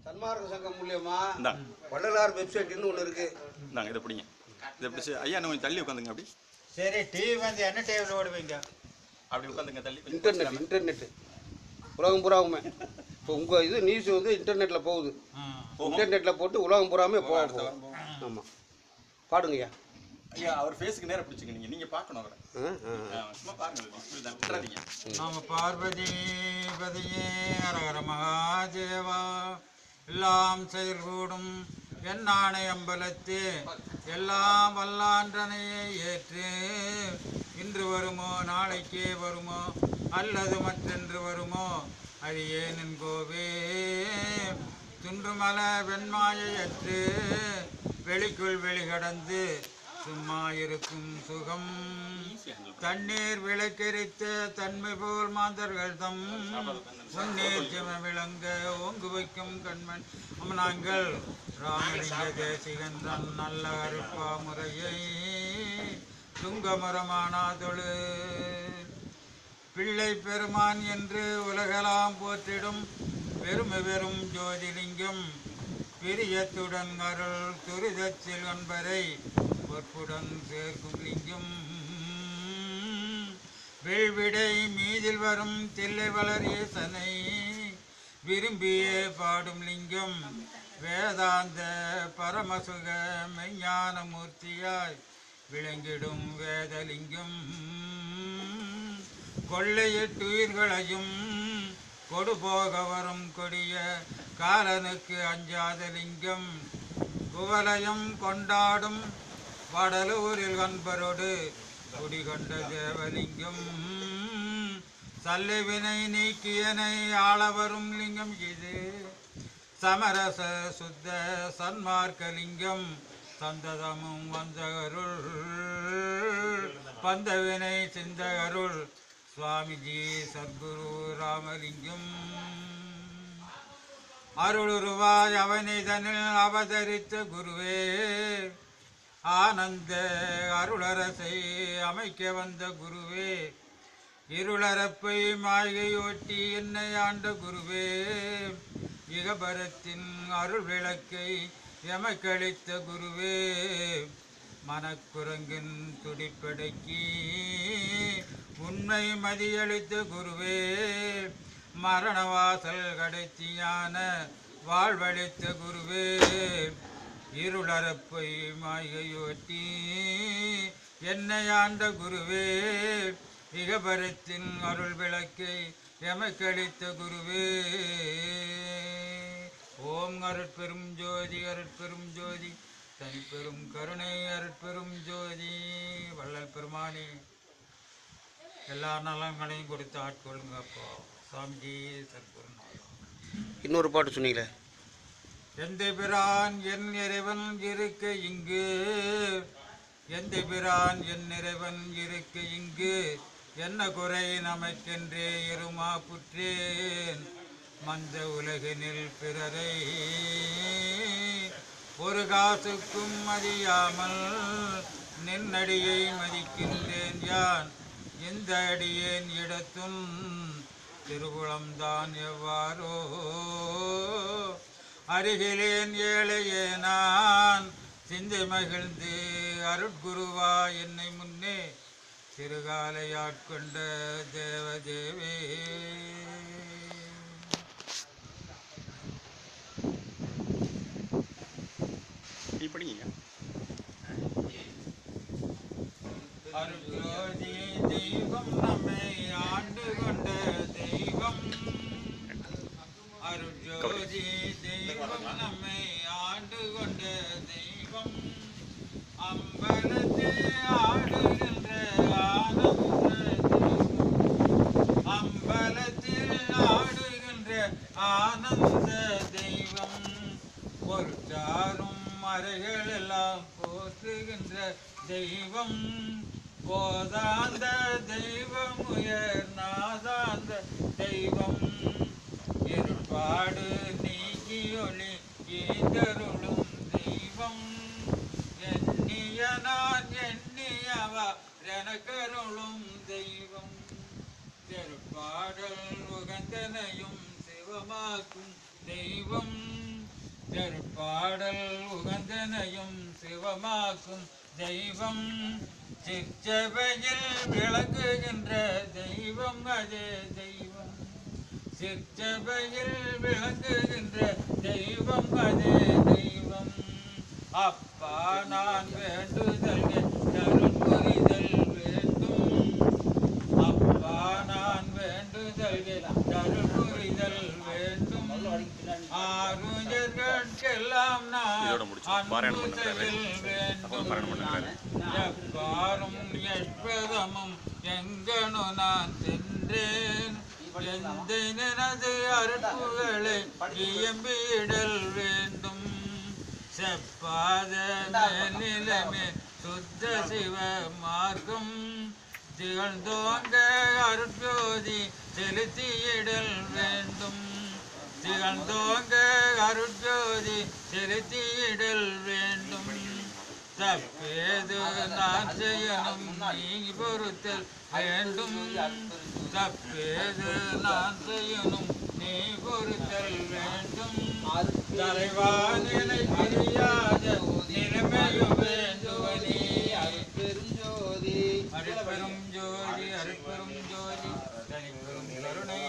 சன்மார்க்க சங்கம் மூலியமா இந்தாங்க வள்ளலார் வெப்சைட்னு ஒன்று இருக்கு இந்தாங்க இதை பிடிங்க இதை பிடிச்சி ஐயா இன்னும் கொஞ்சம் தள்ளி உட்காந்துங்க அப்படி சரி டிவி வந்து என்ன டேபிள் ஓடுவீங்க அப்படி உட்காந்துங்க தள்ளி கொஞ்சம் இன்டர்நெட் இன்டர்நெட் உலகம் பூராவுமே இப்போ உங்கள் இது நியூஸ் வந்து இன்டர்நெட்டில் போகுது இன்டர்நெட்டில் போட்டு உலகம் பூராமே போகும் ஆமாம் பாடுங்கய்யா ஐயா அவர் ஃபேஸுக்கு நேரம் பிடிச்சிங்க நீங்கள் நீங்கள் பார்க்கணும் அவரை ஆ ஆ ஆ, சும்மா பாருங்க display தான் விட்டுறாதீங்க நாம பார்வதி பதியே அரகர மகாதேவா எல்லாம் செயல்கூடும் என்னானை அம்பலத்தே எல்லாம் வல்லான்றனையே ஏற்று இன்று வருமோ நாளைக்கே வருமோ அல்லது மற்றென்று வருமோ அது ஏனின் கோவே துன்றுமல வெண்மாயையற்று வெளிக்குள் வெளிகடந்து சும்மா இருக்கும் சுகம் தண்ணீர் விளக்கெரித்த தன்மை போல் மாந்தர்கள் தம் உன்னீர் சிம விளங்க ஓங்கு வைக்கும் கண்மன் நாங்கள் ராமலிங்க தேசிகன் தன் நல்ல அருப்பா முறையை துங்கமரமானாதொழு பிள்ளை பெருமான் என்று உலகெல்லாம் போற்றிடும் பெருமை பெரும் ஜோதிலிங்கம் பிரியத்துடன் அருள் துரிதச் செல்வன்பரை பொற்புடன் சேர்க்கும் லிங்கம் வெள்விடை மீதில் வரும் தில்லை வளர் ஈசனை விரும்பியே பாடும் லிங்கம் வேதாந்த பரமசுக மெஞ்ஞான மூர்த்தியாய் விளங்கிடும் வேதலிங்கம் கொள்ளையிட்டுயிர்களையும் கொடுபோக வரும் கொடிய காலனுக்கு அஞ்சாத லிங்கம் குவலயம் கொண்டாடும் வடலூரில் கண்பரோடு குடிகொண்ட தேவலிங்கம் சல்லிவினை நீக்கியனை ஆள வரும் லிங்கம் இது சமரச சுத்த சன்மார்க்க லிங்கம் சந்ததமும் வந்தகருள் பந்தவினை சிந்தகருள் சுவாமிஜி சத்குரு ராமலிங்கம் அருளுருவாய் அவனிதனில் அவதரித்த குருவே ஆனந்த அருளரசை அமைக்க வந்த குருவே இருளரப்பை மாய்கையோட்டி என்னை ஆண்ட குருவே இகபரத்தின் அருள் விளக்கை எமக்களித்த குருவே மனக்குரங்கின் துடிப்படக்கி உண்மை மதியளித்த குருவே மரணவாசல் கடைத்தியான வாழ்வழித்த குருவே இருளரப்பை மாய்கையோட்டி என்னை ஆண்ட குருவே இகபரத்தின் அருள் விளக்கை எமக்களித்த குருவே ஓம் அருட்பெரும் ஜோதி அருட்பெரும் ஜோதி தனிப்பெரும் கருணை அருட்பெரும் ஜோதி வள்ளல் பெருமானே எல்லா நலங்களையும் கொடுத்து ஆட்கொள்ளுங்க அப்போ சாமிஜி சத்குருநாதா இன்னொரு பாட்டு சொன்னீங்களே எந்த பிரான் என் இறைவன் இருக்க இங்கு எந்த பிரான் என் இறைவன் இருக்க இங்கு என்ன குறை நமக்கென்றே இருமா புற்றேன் மந்த உலகினில் பிறரை ஒரு காசுக்கும் மதியாமல் நின்னடியை மதிக்கின்றேன் யான் இந்த அடியேன் இடத்தும் திருகுளம்தான் எவ்வாறோ அருகிலேன் ஏழையே நான் சிந்தை மகிழ்ந்து அருட்குருவா என்னை முன்னே சிறுகாலை ஆட்கொண்ட தேவதேவே நீ படிங்க அருட்ஜோதி தெய்வம் நம்மை ஆண்டு கொண்ட தெய்வம் அருட்ஜோதி தெய்வம் நம்மை ஆண்டு கொண்ட தெய்வம் அம்பலத்தில் ஆடுகின்ற ஆனந்த தெய்வம் அம்பலத்தில் ஆடுகின்ற ஆனந்த தெய்வம் பொருட்டாரும் மறைகள் எல்லாம் போற்றுகின்ற தெய்வம் போதாந்த தெய்வம் உயர் நாதாந்த தெய்வம் இருப்பாடு நீக்கி ஒளி ஈந்தருளும் தெய்வம் எண்ணிய நான் எண்ணியவா எனக்கருளும் தெய்வம் திருப்பாடல் உகந்தனையும் சிவமாக்கும் தெய்வம் பாடல் உகந்தனையும் சிவமாக்கும் தெய்வம் சிற்சபையில் விளங்குகின்ற தெய்வம் அதே தெய்வம் சிற்சபையில் விளங்குகின்ற தெய்வம் அதே தெய்வம் அப்பா நான் வேண்டுதல் தருள் புரிதல் வேண்டும் அப்பா நான் வேண்டுதல் தருள் புரிதல் வேண்டும் ஆறுயர்கட்கெல்லாம் நான் இதோட முடிச்சு பாராயணம் அன்பு பண்ணுறாரு செய்தல் வேண்டும் அப்புறம் பாராயணம் பண்ணுறாரு எப்பாரும் எட்பதமும் எங்கனு நான் சென்றேன் எந்த நினது அருட்புகளை இயம்பிடல் வேண்டும் செப்பாத மேல்நிலைமே சுத்த சிவ மார்க்கம் திகழ்ந்தோங்க அருட்ஜோதி செலுத்தியிடல் வேண்டும் திகழ்ந்தோங்க அருட்ஜோதி செலுத்தியிடல் வேண்டும் தப்பேது நான் செய்யணும் நீ பொறுத்தல் வேண்டும் தப்பேது நான் செய்யணும் நீ பொறுத்தல் வேண்டும் தலைவானிலை பிரியாத நிலைமையும் வேண்டுவனே பெருஞ்சோதி அருட்பெரும் ஜோதி அருட்பெரும் ஜோதி தனிப்பெரும் கருணை